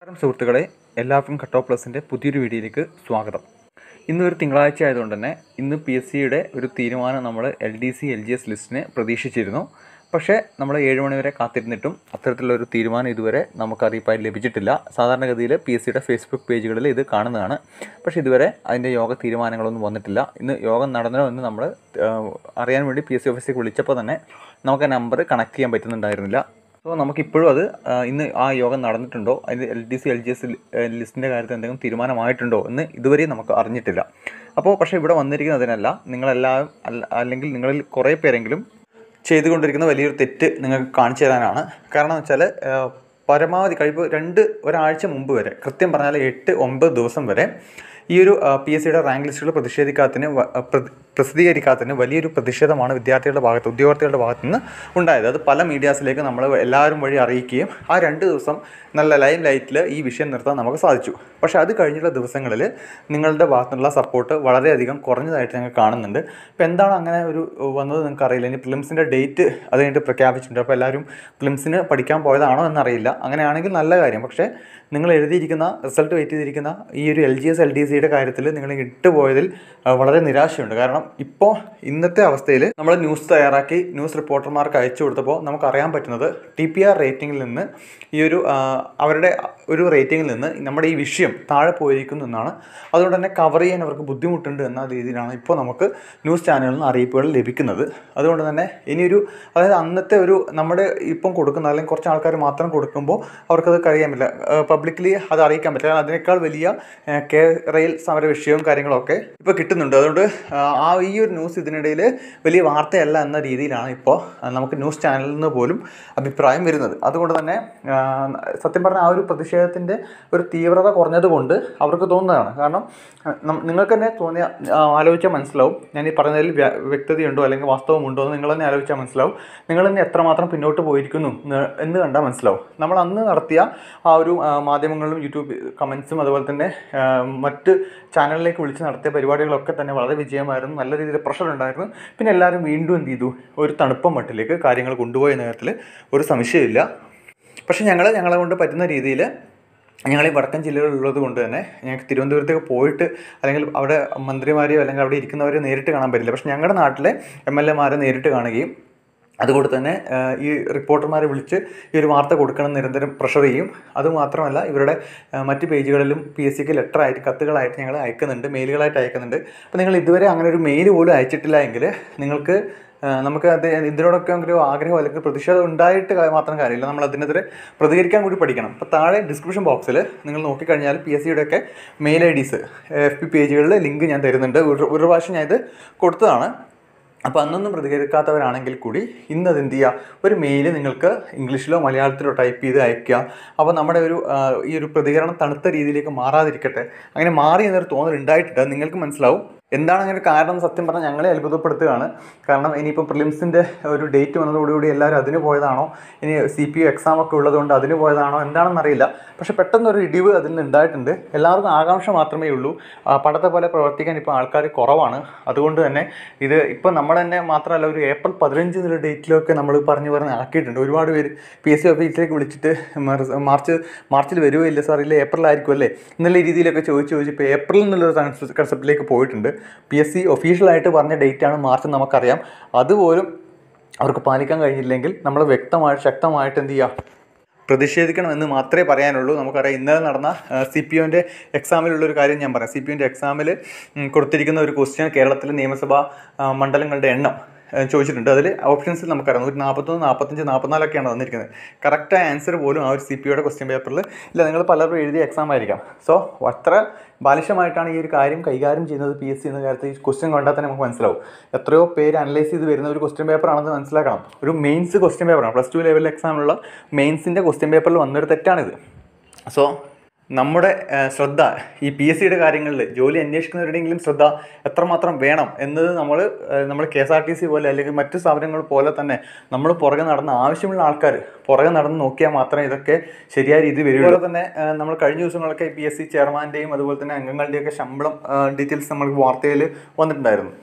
നമസ്കാരം സുഹൃത്തുക്കളെ എല്ലാവർക്കും കട്ടോ പ്ലസിൻ്റെ പുതിയൊരു വീഡിയോയിലേക്ക് സ്വാഗതം ഇന്ന് ഒരു തിങ്കളാഴ്ച ആയതുകൊണ്ട് തന്നെ ഇന്ന് പി എസ് സിയുടെ ഒരു തീരുമാനം നമ്മൾ L D C L G S ലിസ്റ്റിനെ പ്രതീക്ഷിച്ചിരുന്നു പക്ഷേ നമ്മൾ ഏഴ് മണി വരെ കാത്തിരുന്നിട്ടും അത്തരത്തിലുള്ള ഒരു തീരുമാനം ഇതുവരെ നമുക്ക് അറിയിപ്പായി ലഭിച്ചിട്ടില്ല സാധാരണഗതിയിൽ പി എസ് സിയുടെ ഫേസ്ബുക്ക് പേജുകളിൽ ഇത് കാണുന്നതാണ് പക്ഷേ ഇതുവരെ അതിൻ്റെ യോഗ തീരുമാനങ്ങളൊന്നും വന്നിട്ടില്ല ഇന്ന് യോഗം നടന്നോ എന്ന് നമ്മൾ ആ, അറിയാൻ വേണ്ടി പി എസ് സി ഓഫീസിലേക്ക് വിളിച്ചപ്പോൾ തന്നെ നമുക്ക് ആ നമ്പർ കണക്ട് ചെയ്യാൻ പറ്റുന്നുണ്ടായിരുന്നില്ല സോ നമുക്കിപ്പോഴും അത് ആ, ഇന്ന് ആ യോഗം നടന്നിട്ടുണ്ടോ അതിൻ്റെ L D C L G S ലിസ്റ്റിൻ്റെ കാര്യത്തിൽ എന്തെങ്കിലും തീരുമാനമായിട്ടുണ്ടോ എന്ന് ഇതുവരെയും നമുക്ക് അറിഞ്ഞിട്ടില്ല അപ്പോൾ പക്ഷേ ഇവിടെ വന്നിരിക്കുന്നതിനല്ല നിങ്ങളെല്ലാവരും അല്ല- അല്ലെങ്കിൽ നിങ്ങളിൽ കുറേ പേരെങ്കിലും ചെയ്തുകൊണ്ടിരിക്കുന്ന വലിയൊരു തെറ്റ് നിങ്ങൾക്ക് കാണിച്ചു തരാനാണ് കാരണം എന്ന് വെച്ചാൽ ആ, പരമാവധി കഴിവ് രണ്ട് ഒരാഴ്ച മുമ്പ് വരെ കൃത്യം പറഞ്ഞാൽ എട്ട് ഒമ്പത് ദിവസം വരെ ഈ ഒരു പി എസ് സിയുടെ റാങ്ക് ലിസ്റ്റുകൾ പ്രതിഷേധിക്കാത്തതിന് വ- ആ, പ്രതി- പ്രസിദ്ധീകരിക്കാത്തതിന് വലിയൊരു പ്രതിഷേധമാണ് വിദ്യാർത്ഥികളുടെ ഭാഗത്ത് ഉദ്യോഗാർത്ഥികളുടെ ഭാഗത്ത് നിന്ന് ഉണ്ടായത് അത് പല മീഡിയാസിലേക്ക് നമ്മൾ എല്ലാവരും വഴി അറിയിക്കുകയും ആ രണ്ട് ദിവസം നല്ല ലൈം ലൈറ്റിൽ ഈ വിഷയം നിർത്താൻ നമുക്ക് സാധിച്ചു പക്ഷേ അത് കഴിഞ്ഞുള്ള ദിവസങ്ങളിൽ നിങ്ങളുടെ ഭാഗത്തുനിന്നുള്ള സപ്പോർട്ട് വളരെയധികം കുറഞ്ഞതായിട്ട് ഞങ്ങൾ കാണുന്നുണ്ട് ഇപ്പോൾ എന്താണ് അങ്ങനെ ഒരു വന്നത് നിങ്ങൾക്ക് അറിയില്ല ഇനി പ്ലിംസിൻ്റെ ഡേറ്റ് അത് കഴിഞ്ഞിട്ട് പ്രഖ്യാപിച്ചിട്ടുണ്ട് അപ്പോൾ എല്ലാവരും പ്ലിംസിന് പഠിക്കാൻ പോയതാണോ എന്നറിയില്ല അങ്ങനെയാണെങ്കിൽ നല്ല കാര്യം പക്ഷേ നിങ്ങൾ എഴുതിയിരിക്കുന്ന റിസൾട്ട് വെയിറ്റ് ചെയ്തിരിക്കുന്ന ഈ ഒരു L G S L D സിയുടെ കാര്യത്തിൽ നിങ്ങൾ ഇട്ടുപോയതിൽ ആ, വളരെ നിരാശയുണ്ട് കാരണം ഇപ്പോൾ ഇന്നത്തെ അവസ്ഥയിൽ നമ്മൾ ന്യൂസ് തയ്യാറാക്കി ന്യൂസ് റിപ്പോർട്ടർമാർക്ക് അയച്ചു കൊടുത്തപ്പോൾ നമുക്കറിയാൻ പറ്റുന്നത് ടി പി ആർ റേറ്റിംഗിൽ നിന്ന് ഈ ഒരു ആ, അവരുടെ ഒരു റേറ്റിംഗിൽ നിന്ന് നമ്മുടെ ഈ വിഷയം താഴെ പോയിരിക്കുന്നു എന്നാണ് അതുകൊണ്ട് തന്നെ കവർ ചെയ്യാൻ അവർക്ക് ബുദ്ധിമുട്ടുണ്ട് എന്ന രീതിയിലാണ് ഇപ്പോൾ നമുക്ക് ന്യൂസ് ചാനലിൽ നിന്ന് അറിയിപ്പുകൾ ലഭിക്കുന്നത് അതുകൊണ്ട് തന്നെ ഇനിയൊരു അതായത് അന്നത്തെ ഒരു നമ്മുടെ ഇപ്പം കൊടുക്കുന്ന അല്ലെങ്കിൽ കുറച്ച് ആൾക്കാർ മാത്രം കൊടുക്കുമ്പോൾ അവർക്കത് കഴിയാൻ പറ്റില്ല പബ്ലിക്കലി അത് അറിയിക്കാൻ പറ്റില്ല കാരണം അതിനേക്കാൾ വലിയ ഏഹ്, കെ റെയിൽ സമര വിഷയവും കാര്യങ്ങളൊക്കെ ഇപ്പോൾ കിട്ടുന്നുണ്ട് അതുകൊണ്ട് ആ, ആ ഈ ഒരു ന്യൂസ് ഇതിനിടയിൽ വലിയ വാർത്തയല്ല എന്ന രീതിയിലാണ് ഇപ്പോൾ ആ, നമുക്ക് ന്യൂസ് ചാനലിൽ നിന്ന് പോലും അഭിപ്രായം വരുന്നത് അതുകൊണ്ട് തന്നെ ആ, സത്യം പറഞ്ഞാൽ ആ ഒരു പ്രതിഷേധത്തിൻ്റെ ഒരു തീവ്രത കുറഞ്ഞതുകൊണ്ട് അവർക്ക് തോന്നുന്നതാണ് കാരണം ആ, നം- നിങ്ങൾക്ക് തന്നെ തോന്നിയ ആ, ആലോചിച്ചാൽ മനസ്സിലാവും ഞാൻ ഈ പറഞ്ഞതിൽ വ്യ- വ്യക്തതയുണ്ടോ അല്ലെങ്കിൽ വാസ്തവമുണ്ടോ എന്ന് നിങ്ങൾ തന്നെ ആലോചിച്ചാൽ മനസ്സിലാവും നിങ്ങൾ തന്നെ എത്രമാത്രം പിന്നോട്ട് പോയിരിക്കുന്നു എന്ന് എന്ന് കണ്ടാൽ മനസ്സിലാവും നമ്മൾ അന്ന് നടത്തിയ ആ ഒരു ആ, മാധ്യമങ്ങളിലും യൂട്യൂബ് കമൻസും അതുപോലെ തന്നെ ആ, മറ്റ് ചാനലിലേക്ക് വിളിച്ച് നടത്തിയ പരിപാടികളൊക്കെ തന്നെ വളരെ വിജയമായിരുന്നു നല്ല രീതിയിൽ പ്രഷർ ഉണ്ടായിരുന്നു പിന്നെ എല്ലാവരും വീണ്ടും എന്ത് ചെയ്തു ഒരു തണുപ്പം മട്ടിലേക്ക് കാര്യങ്ങൾ കൊണ്ടുപോയ നേരത്തിൽ ഒരു സംശയമില്ല പക്ഷേ ഞങ്ങൾ ഞങ്ങളെ കൊണ്ട് പറ്റുന്ന രീതിയിൽ ഞങ്ങൾ ഈ വടക്കൻ ജില്ലകളിലുള്ളത് കൊണ്ട് തന്നെ ഞങ്ങൾക്ക് തിരുവനന്തപുരത്തേക്ക് പോയിട്ട് അല്ലെങ്കിൽ അവിടെ മന്ത്രിമാരെയോ അല്ലെങ്കിൽ അവിടെ ഇരിക്കുന്നവരെ നേരിട്ട് കാണാൻ പറ്റില്ല പക്ഷേ ഞങ്ങളുടെ നാട്ടിലെ എം എൽ എമാരെ നേരിട്ട് കാണുകയും അതുകൊണ്ട് തന്നെ ആ, ഈ റിപ്പോർട്ടർമാരെ വിളിച്ച് ഈ ഒരു വാർത്ത കൊടുക്കണം എന്ന് നിരന്തരം പ്രഷർ ചെയ്യും അതുമാത്രമല്ല ഇവരുടെ ആ, മറ്റ് പേജുകളിലും പി എസ് സിക്ക് ലെറ്ററായിട്ട് കത്തുകളായിട്ട് ഞങ്ങൾ അയക്കുന്നുണ്ട് മെയിലുകളായിട്ട് അയക്കുന്നുണ്ട് അപ്പോൾ നിങ്ങൾ ഇതുവരെ അങ്ങനെ ഒരു മെയിൽ പോലും അയച്ചിട്ടില്ല എങ്കിൽ നിങ്ങൾക്ക് ആ, നമുക്ക് അത് ഇതിനോടൊക്കെ ഒരു ആഗ്രഹം അല്ലെങ്കിൽ പ്രതിഷേധം ഉണ്ടായിട്ട് കാ- മാത്രം കാര്യമില്ല നമ്മൾ അതിനെതിരെ പ്രതികരിക്കാൻ കൂടി പഠിക്കണം അപ്പോൾ താഴെ ഡിസ്ക്രിപ്ഷൻ ബോക്സിൽ നിങ്ങൾ നോക്കിക്കഴിഞ്ഞാൽ പി എസ് സിയുടെ ഒക്കെ mail I Ds F B പേജുകളിൽ ലിങ്ക് ഞാൻ തരുന്നുണ്ട് ഒരു ഒരു പ്രാവശ്യം ഞാൻ ഇത് കൊടുത്തതാണ് അപ്പോൾ അന്നൊന്നും പ്രതികരിക്കാത്തവരാണെങ്കിൽ കൂടി ഇന്ന് അത് എന്ത് ചെയ്യുക ഒരു മെയിൽ നിങ്ങൾക്ക് ഇംഗ്ലീഷിലോ മലയാളത്തിലോ ടൈപ്പ് ചെയ്ത് അയക്കുക അപ്പോൾ നമ്മുടെ ഒരു ആ, ഈ ഒരു പ്രതികരണം തണുത്ത രീതിയിലേക്ക് മാറാതിരിക്കട്ടെ അങ്ങനെ മാറി എന്നൊരു തോന്നൽ ഉണ്ടായിട്ടുണ്ട് നിങ്ങൾക്ക് മനസ്സിലാവും എന്താണ് അങ്ങനെ ഒരു കാരണം എന്ന് സത്യം പറഞ്ഞാൽ ഞങ്ങളെ അത്ഭുതപ്പെടുത്തുകയാണ് കാരണം ഇനിയിപ്പോൾ പ്രിലിംസിൻ്റെ ഒരു ഡേറ്റ് വന്നതോടുകൂടി എല്ലാവരും അതിന് പോയതാണോ ഇനി സി പി യു എക്സാം ഒക്കെ ഉള്ളതുകൊണ്ട് അതിന് പോയതാണോ എന്താണെന്ന് അറിയില്ല പക്ഷേ പെട്ടെന്ന് ഒരു ഇടിവ് അതിൽ നിന്ന് ഉണ്ടായിട്ടുണ്ട് എല്ലാവർക്കും ആകാംക്ഷ മാത്രമേ ഉള്ളൂ ആ, പണ്ടത്തെ പോലെ പ്രവർത്തിക്കാൻ ഇപ്പോൾ ആൾക്കാർ കുറവാണ് അതുകൊണ്ട് തന്നെ ഇത് ഇപ്പോൾ നമ്മൾ തന്നെ മാത്രമല്ല ഒരു ഏപ്രിൽ പതിനഞ്ച് എന്നുള്ള ഡേറ്റിലൊക്കെ നമ്മൾ പറഞ്ഞു പറഞ്ഞ് ആക്കിയിട്ടുണ്ട് ഒരുപാട് പേര് പി എസ് സി ഓഫീസിലേക്ക് വിളിച്ചിട്ട് മർ- മാർച്ച് മാർച്ചിൽ വരുമോ ഇല്ല സാർ ഇല്ല ഏപ്രിൽ ആയിരിക്കും അല്ലേ എന്നുള്ള രീതിയിലൊക്കെ ചോദിച്ച് ചോദിച്ച് ഇപ്പോൾ ഏപ്രിൽ എന്നുള്ളൊരു കൺസെപ്റ്റിലേക്ക് പോയിട്ടുണ്ട് പി എസ് സി ഒഫീഷ്യലായിട്ട് പറഞ്ഞ ഡേറ്റാണ് മാർച്ച് എന്ന് നമുക്കറിയാം അതുപോലും അവർക്ക് പാലിക്കാൻ കഴിഞ്ഞില്ലെങ്കിൽ നമ്മൾ വ്യക്തമായിട്ട് ശക്തമായിട്ട് എന്ത് ചെയ്യുക പ്രതിഷേധിക്കണം എന്ന് മാത്രമേ പറയാനുള്ളൂ നമുക്കറിയാം ഇന്നലെ നടന്ന സി പി ഒൻ്റെ എക്സാമിലുള്ളൊരു കാര്യം ഞാൻ പറയാം സി പി ഒൻ്റെ എക്സാമിൽ കൊടുത്തിരിക്കുന്ന ഒരു ക്വസ്റ്റ്യൻ കേരളത്തിലെ നിയമസഭാ ആ, മണ്ഡലങ്ങളുടെ എണ്ണം ആ, ചോദിച്ചിട്ടുണ്ട് അതിൽ ഓപ്ഷൻസിൽ നമുക്കറിയാം ഒരു നാൽപ്പത്തൊന്ന് നാൽപ്പത്തഞ്ച് നാൽപ്പത്തിനാലൊക്കെയാണ് തന്നിരിക്കുന്നത് കറക്റ്റ് ആൻസർ പോലും ആ ഒരു സി പി ഒയുടെ ക്വസ്റ്റ്യൻ പേപ്പറിൽ ഇല്ല നിങ്ങൾ പലരും എഴുതിയ എക്സാം ആയിരിക്കാം സോ അത്ര ബാലിശമായിട്ടാണ് ഈ ഒരു കാര്യം കൈകാര്യം ചെയ്യുന്നത് പി എസ് സി എന്ന കാര്യത്തിൽ ഈ ക്വസ്റ്റ്യൻ കണ്ടാൽ തന്നെ നമുക്ക് മനസ്സിലാവും എത്രയോ പേര് അനലൈസ് ചെയ്ത് വരുന്ന ഒരു ക്വസ്റ്റ്യൻ പേപ്പർ ആണെന്ന് മനസ്സിലാക്കണം ഒരു മെയിൻസ് ക്വസ്റ്റ്യൻ പേപ്പറാണ് പ്ലസ് ടു ലെവൽ എക്സാമിലുള്ള മെയിൻസിൻ്റെ ക്വസ്റ്റ്യൻ പേപ്പറിൽ വന്നൊരു തെറ്റാണിത് സോ നമ്മുടെ ആ, ശ്രദ്ധ ഈ പി എസ് സിയുടെ കാര്യങ്ങളിൽ ജോലി അന്വേഷിക്കുന്നവരുടെയെങ്കിലും ശ്രദ്ധ എത്രമാത്രം വേണം എന്നത് നമ്മൾ നമ്മൾ K S R T C പോലെ അല്ലെങ്കിൽ മറ്റു സ്ഥാപനങ്ങൾ പോലെ തന്നെ നമ്മൾ പുറകെ നടന്ന് ആവശ്യമുള്ള ആൾക്കാർ പുറകെ നടന്ന് നോക്കിയാൽ മാത്രമേ ഇതൊക്കെ ശരിയായ രീതിയിൽ വരികയുള്ളൂ അതുപോലെ തന്നെ ആ, നമ്മൾ കഴിഞ്ഞ ദിവസങ്ങളൊക്കെ പി എസ് സി ചെയർമാൻ്റെയും അതുപോലെ തന്നെ അംഗങ്ങളുടെയൊക്കെ ശമ്പളം ഡീറ്റെയിൽസ് നമ്മൾ വാർത്തയിൽ വന്നിട്ടുണ്ടായിരുന്നു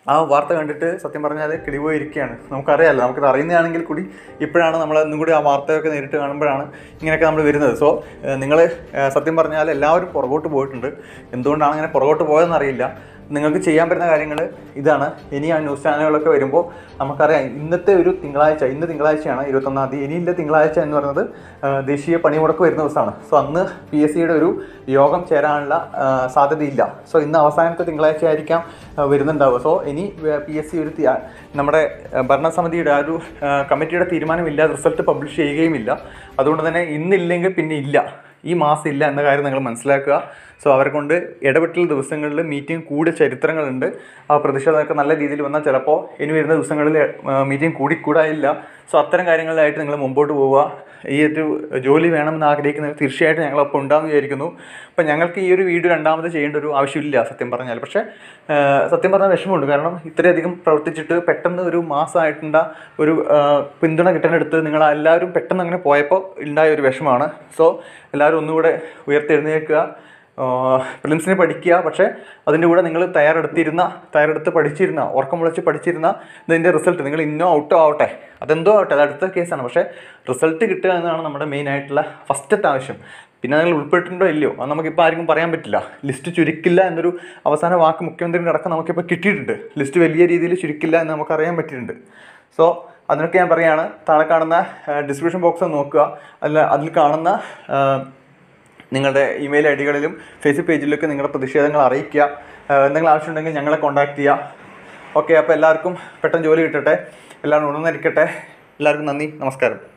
ആ വാർത്ത കണ്ടിട്ട് സത്യം പറഞ്ഞാൽ കിളിപോയി ഇരിക്കുകയാണ് നമുക്കറിയാമല്ലോ നമുക്കിത് അറിയുന്നതാണെങ്കിൽ കൂടി ഇപ്പോഴാണ് നമ്മൾ ഒന്നും കൂടി ആ വാർത്തയൊക്കെ നേരിട്ട് കാണുമ്പോഴാണ് ഇങ്ങനെയൊക്കെ നമ്മൾ വരുന്നത് സോ നിങ്ങൾ സത്യം പറഞ്ഞാൽ എല്ലാവരും പുറകോട്ട് പോയിട്ടുണ്ട് എന്തുകൊണ്ടാണ് അങ്ങനെ പുറകോട്ട് പോയതെന്ന് അറിയില്ല നിങ്ങൾക്ക് ചെയ്യാൻ പറ്റുന്ന കാര്യങ്ങൾ ഇതാണ് ഇനി ആ ന്യൂസ് ചാനലുകളൊക്കെ വരുമ്പോൾ നമുക്കറിയാം ഇന്നത്തെ ഒരു തിങ്കളാഴ്ച ഇന്ന് തിങ്കളാഴ്ചയാണ് ഇരുപത്തൊന്നാം തീയതി ഇനിയില്ല തിങ്കളാഴ്ച എന്ന് പറയുന്നത് ആ, ദേശീയ പണിമുടക്ക് വരുന്ന ദിവസമാണ് സോ അന്ന് പി എസ് സിയുടെ ഒരു യോഗം ചേരാനുള്ള ആ, സാധ്യതയില്ല സോ ഇന്ന് അവസാനത്തെ തിങ്കളാഴ്ച ആയിരിക്കാം ആ, വരുന്നുണ്ടാവുക സോ ഇനി പി എസ് സി ഒരു തി- നമ്മുടെ ആ, ഭരണസമിതിയുടെ ആ ഒരു ആ, കമ്മിറ്റിയുടെ തീരുമാനമില്ല റിസൾട്ട് പബ്ലിഷ് ചെയ്യുകയുമില്ല അതുകൊണ്ട് തന്നെ ഇന്നില്ലെങ്കിൽ പിന്നെ ഇല്ല ഈ മാസം ഇല്ല എന്ന കാര്യം നിങ്ങൾ മനസ്സിലാക്കുക സോ അവരെ കൊണ്ട് ഇടപെട്ടൽ ദിവസങ്ങളിൽ മീറ്റിംഗ് കൂടിയ ചരിത്രങ്ങളുണ്ട് ആ പ്രതിഷേധമൊക്കെ നല്ല രീതിയിൽ വന്നാൽ ചിലപ്പോൾ ഇനി വരുന്ന ദിവസങ്ങളിൽ മീറ്റിംഗ് കൂടിക്കൂടായില്ല സോ അത്തരം കാര്യങ്ങളിലായിട്ട് നിങ്ങൾ മുമ്പോട്ട് പോവുക ഈ ഒരു ജോലി വേണമെന്ന് ആഗ്രഹിക്കുന്നവർ തീർച്ചയായിട്ടും ഞങ്ങളൊപ്പം ഉണ്ടാകുമെന്ന് വിചാരിക്കുന്നു അപ്പം ഞങ്ങൾക്ക് ഈ ഒരു വീഡിയോ രണ്ടാമത് ചെയ്യേണ്ട ഒരു ആവശ്യമില്ല സത്യം പറഞ്ഞാൽ പക്ഷേ ആ, സത്യം പറഞ്ഞാൽ വിഷമമുണ്ട് കാരണം ഇത്രയധികം പ്രവർത്തിച്ചിട്ട് പെട്ടെന്ന് ഒരു മാസമായിട്ടുണ്ട ഒരു ആ, പിന്തുണ കിട്ടാനെടുത്ത് നിങ്ങൾ എല്ലാവരും പെട്ടെന്ന് അങ്ങനെ പോയപ്പോൾ ഉണ്ടായ ഒരു വിഷമമാണ് സോ എല്ലാവരും ഒന്നുകൂടെ ഉയർത്തെഴുന്നേൽക്കുക പ്രിലിംസിന് പഠിക്കുക പക്ഷേ അതിൻ്റെ കൂടെ നിങ്ങൾ തയ്യാറെടുത്തിരുന്ന തയ്യാറെടുത്ത് പഠിച്ചിരുന്ന ഉറക്കം വിളിച്ച് പഠിച്ചിരുന്ന ഇതിൻ്റെ റിസൾട്ട് നിങ്ങൾ ഇന്നോ ഔട്ടോ ആവട്ടെ അതെന്തോ ആവട്ടെ അത് അടുത്ത കേസാണ് പക്ഷേ റിസൾട്ട് കിട്ടുക എന്നതാണ് നമ്മുടെ മെയിൻ ആയിട്ടുള്ള ഫസ്റ്റത്തെ ആവശ്യം പിന്നെ നിങ്ങൾ ഉൾപ്പെട്ടിട്ടുണ്ടോ ഇല്ലയോ അത് നമുക്കിപ്പോൾ ആർക്കും പറയാൻ പറ്റില്ല ലിസ്റ്റ് ചുരുക്കില്ല എന്നൊരു അവസാന വാക്ക് മുഖ്യമന്ത്രിയുടെ അടക്കം നമുക്കിപ്പോൾ കിട്ടിയിട്ടുണ്ട് ലിസ്റ്റ് വലിയ രീതിയിൽ ചുരുക്കില്ല എന്ന് നമുക്കറിയാൻ പറ്റിയിട്ടുണ്ട് സോ അതിനൊക്കെ ഞാൻ പറയുകയാണ് താഴെ കാണുന്ന ഡിസ്ക്രിപ്ഷൻ ബോക്സ് നോക്കുക അല്ല അതിൽ കാണുന്ന ആ, നിങ്ങളുടെ ഇമെയിൽ ഐ ഡികളിലും ഫേസ്ബുക്ക് പേജിലൊക്കെ നിങ്ങളുടെ പ്രതിഷേധങ്ങൾ അറിയിക്കുക ആ, എന്തെങ്കിലും ആവശ്യമുണ്ടെങ്കിൽ ഞങ്ങളെ കോൺടാക്ട് ചെയ്യുക ഓക്കെ അപ്പോൾ എല്ലാവർക്കും പെട്ടെന്ന് ജോലി കിട്ടട്ടെ എല്ലാവരും ഉണർന്നിരിക്കട്ടെ എല്ലാവർക്കും നന്ദി നമസ്കാരം